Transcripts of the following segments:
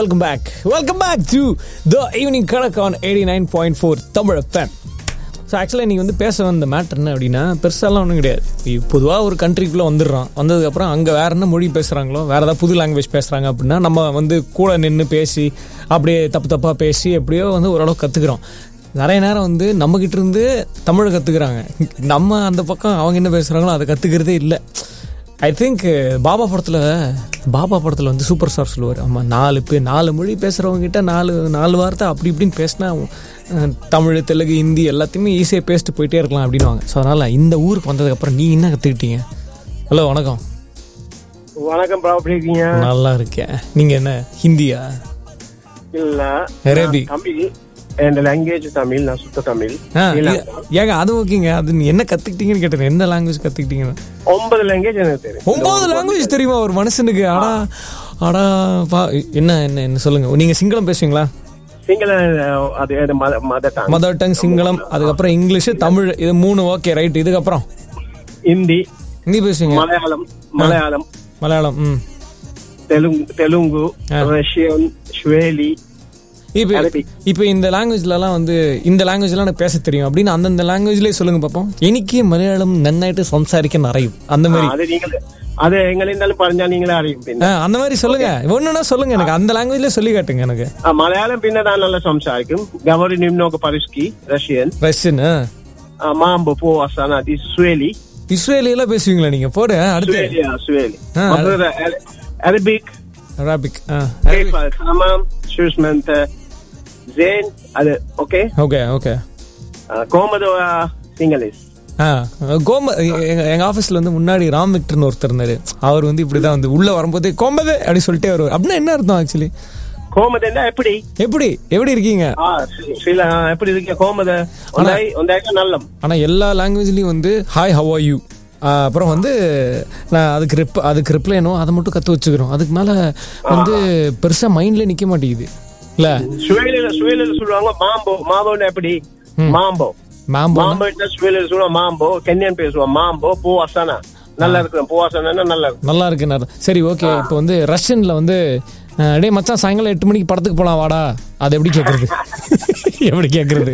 Welcome back welcome back to the evening கணக் on eighty nine point four Tamil fan so ஆக்சுவலாக நீங்கள் வந்து பேச வந்த மேட்டர் என்ன அப்படின்னா பெருசாலாம் ஒன்றும் கிடையாது பொதுவாக ஒரு கண்ட்ரிக்குள்ளே வந்துடுறோம் வந்ததுக்கப்புறம் அங்கே வேறு என்ன மொழி பேசுகிறாங்களோ வேறு ஏதாவது புது லாங்குவேஜ் பேசுகிறாங்க அப்படின்னா நம்ம வந்து கூட நின்று பேசி அப்படியே தப்பு தப்பாக பேசி எப்படியோ வந்து ஓரளவு கற்றுக்குறோம் நிறைய நேரம் வந்து நம்மக்கிட்ட இருந்து தமிழை கற்றுக்குறாங்க நம்ம அந்த பக்கம் அவங்க என்ன பேசுகிறாங்களோ அதை கற்றுக்கிறதே இல்லை ஐ திங்க் பாபா படத்தில் பாபா படத்தில் வந்து சூப்பர் ஸ்டார் சொல்லுவார் ஆமாம் நாலு பேர் நாலு மொழி பேசுகிறவங்க கிட்ட நாலு நாலு வார்த்தை அப்படி இப்படின்னு பேசினா அஹ், தமிழ் தெலுங்கு ஹிந்தி எல்லாத்தையுமே ஈஸியாக பேசிட்டு போயிட்டே இருக்கலாம் அப்படின்னுவாங்க ஸோ அதனால் இந்த ஊருக்கு வந்ததுக்கப்புறம் நீ என்ன கற்றுக்கிட்டீங்க ஹலோ வணக்கம் வணக்கம் ப்ரோ எப்படி இருக்கீங்க நல்லா இருக்கேன் நீங்கள் என்ன ஹிந்தியா இல்ல அரேபி. நான் தமிழ் என் லாங்குவேஜ் தமிழ் நான் சுத்த தமிழ் ஆ இல்ல, ஏங்க அது ஓகேங்க அது நீ என்ன கற்றுக்கிட்டீங்கன்னு கேட்டேன் என்ன லாங்குவேஜ் கற்றுக்கிட்டீங்கன்னு ஒன்பது லாங்குவேஜ் எனக்கு தெரியும் ஒன்பது லாங்குவேஜ் தெரியுமா ஒரு மனுஷனுக்கு ஆடா ஆடா பா என்ன என்ன என்ன சொல்லுங்க நீங்க சிங்களம் பேசுவீங்களா சிங்கள அது mother tongue mother tongue Sinhalam அதுக்கப்புறம் இங்கிலீஷ் தமிழ் இது மூணு ஓகே ரைட் இதுக்கப்புறம் ஹிந்தி ஹிந்தி பேசுவீங்க மலையாளம் மலையாளம் மலையாளம் ம் தெலுங்கு தெலுங்கு ரஷ்யன் ஸ்வேலி இப்போ Arabic. இப்போ இந்த லாங்குவேஜ்லலாம் வந்து இந்த லாங்குவேஜ்லாம் எனக்கு பேச தெரியும் அப்படின்னு அந்தந்த லாங்குவேஜ்லேயே சொல்லுங்க பார்ப்போம் എനിക്ക് മലയാളം നന്നായിട്ട് സംസാരിക്കാൻ അറിയും அந்த மாதிரி அது நீங்கள் அது எங்களிருந்தாலும் പറഞ്ഞാൽ நீங்களே அறியும் ஆ, பின்ன அந்த மாதிரி சொல்லுங்க ஒண்ணுன்னா சொல்லுங்க எனக்கு அந்த லாங்குவேஜ்ல சொல்லி காட்டுங்க எனக்கு ആ, മലയാളം പിന്നെ താൻ നല്ല സംസാരിക്കും ഗവറി നിമ്നോക്ക് പരിസ്കി റഷ്യൻ ரஷ்யன் ആ, മാമ്പ് പോ അസാന ദി സ്വേലി இஸ்ரேலியில பேசுவீங்களா நீங்க போடு அடுத்து സ്വേലി ആ, സ്വേലി ആ, മറ്റേത് അറബിക് அராபிக் ஆ كيف تمام شو اسمه انت زين هذا اوكي ஓகே ஓகே آه، كومودو آه، سينجليس ஆ கோம எங்க எங்க ஆஃபீஸ்ல வந்து முன்னாடி ராம் விக்டர்னு ஒருத்தர் இருந்தாரு அவர் வந்து இப்படிதான் வந்து உள்ள வரும்போதே கோம்பது அப்படி சொல்லிட்டே வருவார் அப்படின்னா என்ன அர்த்தம் ஆக்சுவலி கோமது என்ன எப்படி எப்படி எப்படி இருக்கீங்க ஆ, சில ஆ, எப்படி இருக்கீங்க கோமது ஒன்றாய் ஒன்றாய்க்க நல்லம் ஆனா எல்லா லாங்குவேஜ்லயும் வந்து ஹாய் ஹவ் ஆர் யூ அப்புறம் வந்து நான் அதுக்கு ரிப் அதுக்கு ரிப்ளைனோ அதை மட்டும் கற்று வச்சுக்கிறோம் அதுக்கு மேலே வந்து பெருசாக மைண்டில் நிற்க மாட்டேங்குது இல்லை சுவேலில சுவேலில சொல்லுவாங்க மாம்போ மாம்போன்னு எப்படி மாம்போ மேம்போ மாம்போ சுவேலில சொல்லுவாங்க மாம்போ கென்யன் பேசுவான் மாம்போ பூ அசானா நல்லா இருக்கிறேன் பூ அசானா நல்லா இருக்கும் நல்லா இருக்கு நான் சரி ஓகே இப்போ வந்து ரஷ்யன்ல வந்து அஹ், டேய் மச்சான் சாயங்காலம் எட்டு மணிக்கு படத்துக்கு போலாம் வாடா அது எப்படி கேட்கறது எப்படி கேட்கறது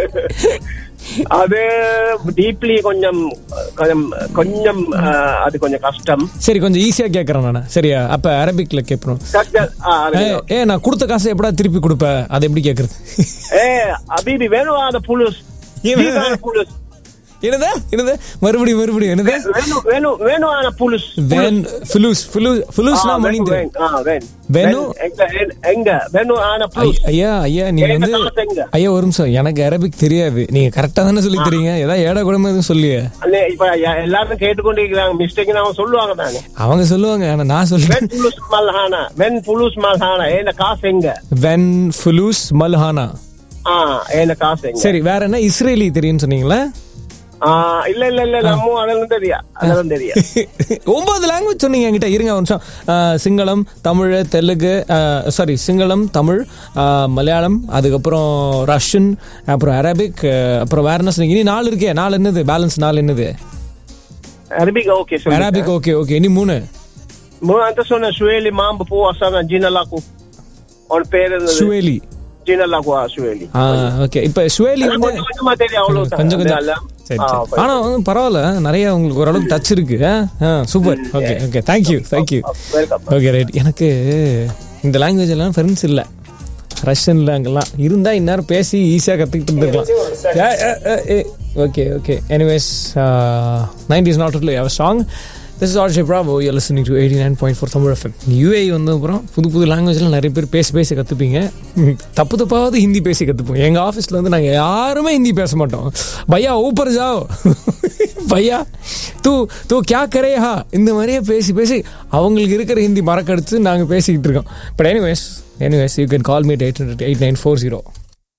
அது டீப்லி கொஞ்சம் கொஞ்சம் கொஞ்சம் ஆ, அது கொஞ்சம் கஷ்டம் சரி கொஞ்சம் ஈஸியாக கேட்குறேன் நான் சரியா அப்போ அரபிக்ல கேட்குறோம் சஜ்ஜல், ஆ, அது ஏ ஏ நான் கொடுத்த காசை எப்படா திருப்பி கொடுப்ப அது எப்படி கேட்கறது ஏ அபிபி வேணும் அந்த புலுஸ் ஏன் புலுஸ் என்னது என்னது மறுபடியும் மறுபடியும் என்னது வேணும் வேணும் வேணும் ஆன புலுஸ் வேன் ஃபுலூஸ் ஃபுலூஸ் ஃபுலூஸ்னா மணி வேணு? எங்க வேணும் ஆன புலுஸ் ஐயா ஐயா நீங்க எங்க வந்து காசு எங்க? ஐயா ஒரு நிமிஷம் எனக்கு அரபிக் தெரியாது நீங்க கரெக்டா தானே சொல்லி தரீங்க ஏதாவது ஏடா கூடமா எதுவும் சொல்லியே அல்லே, இப்ப ய- எல்லாரும் கேட்டுக்கொண்டு இருக்கிறாங்க மிஸ்டேக் அவங்க சொல்லுவாங்க தானே அவங்க சொல்லுவாங்க ஆனா நான் சொல்லுவேன் வென் புலுஸ் மல்ஹானா வென் புலுஸ் மல்ஹானா ஏன காசு எங்க வென் ஃபுலூஸ் மல்ஹானா ஆ ஏன காசு எங்க சரி வேற என்ன இஸ்ரேலி தெரியும்னு சொன்னீங்களா ஆ இல்ல இல்ல இல்ல நம்ம அதெல்லாம் தெரியா அதெல்லாம் தெரியா ஒன்பது லாங்குவேஜ் சொன்னீங்க என்கிட்ட இருங்க ஒரு நிமிஷம் ஆஹ், சிங்களம் தமிழ் தெலுங்கு சாரி சிங்களம் தமிழ் ஆஹ், மலையாளம் அதுக்கப்புறம் ரஷ்யன் அப்புறம் அரபிக் ஆஹ், அப்புறம் வேற என்ன சொன்னீங்க இனி நாலு இருக்கே நாலு என்னது பேலன்ஸ் நாலு என்னது அரபிக் ஓகே சொல்லு அரபிக் ஓகே ஓகே இனி மூணு அந்த சொன்ன சுவேலி மாம்பு பூ அசானா ஜீனலாக்கு அவன் பேர் இருந்தது சுவேலி ஜீனலாக்கு சுவேலி ஆ ஓகே இப்போ சுவேலி வந்து கொஞ்சம் கொஞ்சமா தெரியும் அவ்வளவு கொஞ்சம் கொஞ்சம் சரி சரி ஆனா வந்து பரவாயில்ல நிறைய உங்களுக்கு ஓரளவுக்கு டச் இருக்கு ஆ super okay okay thank you thank you welcome okay right எனக்கு இந்த லாங்குவேஜ் எல்லாம் ஃப்ரெண்ட்ஸ் இல்லை ரஷ்யன்ல அங்கெல்லாம் இருந்தா இந்நேரம் பேசி ஈஸியாக கற்றுக்கிட்டு இருந்திருக்கலாம் okay okay anyways ninety is not really our song this is RJ Bravo you listening to eighty nine point four Tamil FM UAE வந்த அப்புறம் புது புது லாங்குவேஜில் நிறைய பேர் பேசி பேசி கற்றுப்பீங்க தப்பு தப்பாவது ஹிந்தி பேசி கற்றுப்போம் எங்கள் ஆஃபீஸில் வந்து நாங்கள் யாருமே ஹிந்தி பேச மாட்டோம் பையா ஊப்பர் ஜாவ் பையா தூ தூ கியா கரேஹா இந்த மாதிரியே பேசி பேசி அவங்களுக்கு இருக்கிற ஹிந்தி மறக்கடிச்சு நாங்கள் பேசிக்கிட்டு இருக்கோம் but anyways anyways you can call meet eight hundred eight nine four zero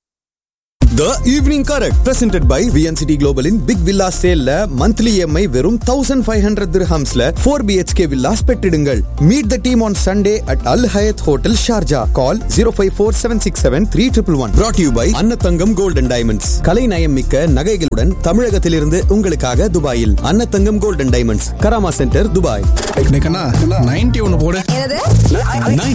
The Evening Correct presented by VNCT Global in Big Villa Sale ல monthly EMI வெறும் 1500 dirhamsல 4 BHK villas பெற்றிடுங்கள் Meet the team on Sunday at Al Hayat Hotel Sharjah. Call 0547673111. Brought to you by அன்னத்தங்கம் Gold and Diamonds. கலை நயம் மிக்க நகைகளுடன் தமிழகத்திலிருந்து உங்களுக்காக துபாயில் Annathangam Gold and Diamonds. Karama centre Dubai ninety ஒன்னு போடு என்னது